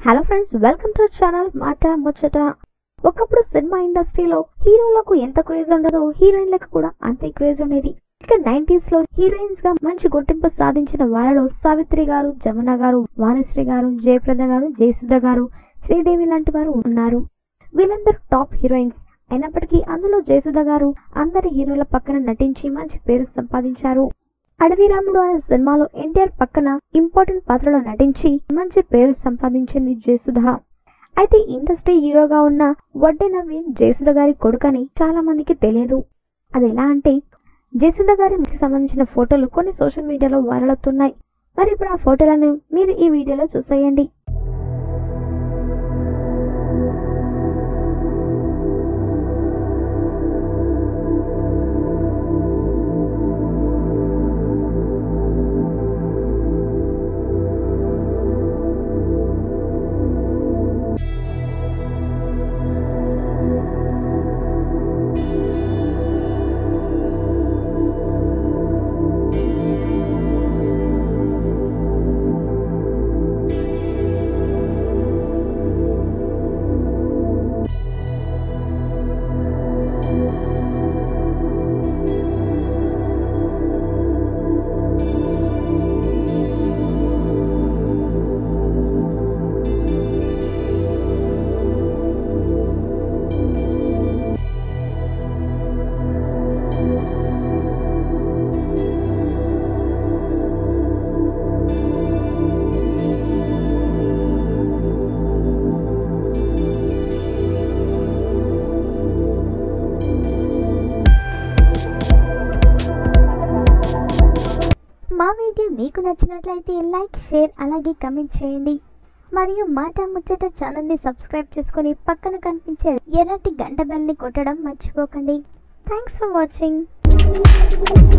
hello friends welcome to channel Maata Muchata ఒకప్పుడు cinema ఇండస్ట్రీలో హీరోలకు ఎంత క్రేజ్ ఉండదో హీరోయిన్లకు కూడా అంతే క్రేజ్ ఉండేది ఇక నైన్టీస్ లో హీరోయిన్స్ గా మంచి గుర్తింపు సాధించిన వారిలో సావిత్రి గారు జమున గారు వాణిశ్రీ గారు జయప్రద గారు జయసుధ గారు శ్రీదేవి లాంటి వారు ఉన్నారు వీళ్ళందరూ టాప్ హీరోయిన్స్ అయినప్పటికీ అందులో జయసుధ గారు అందరి హీరోల పక్కన నటించి మంచి పేరు సంపాదించారు అడవి రాముడు అనే సినిమాలో ఎన్టీఆర్ పక్కన ఇంపార్టెంట్ పాత్రలో నటించి మంచి పేరు సంపాదించింది జయసుధ అయితే ఇండస్ట్రీ హీరోగా ఉన్న వడ్డే నవీన్ జయసుధ గారి కొడుకని చాలా మందికి తెలియదు అది ఎలా అంటే జయసుధ గారికి సంబంధించిన ఫోటోలు కొన్ని సోషల్ మీడియాలో వైరల్ అవుతున్నాయి మరి ఇప్పుడు ఆ ఫోటోలను మీరు ఈ వీడియోలో చూసేయండి మా వీడియో మీకు నచ్చినట్లయితే లైక్ షేర్ అలాగే కమెంట్ చేయండి మరియు మాట ముచ్చట ఛానల్ని సబ్స్క్రైబ్ చేసుకొని పక్కన కనిపించే ఎర్రటి గంట బెల్ని కొట్టడం మర్చిపోకండి థ్యాంక్స్ ఫర్ వాచింగ్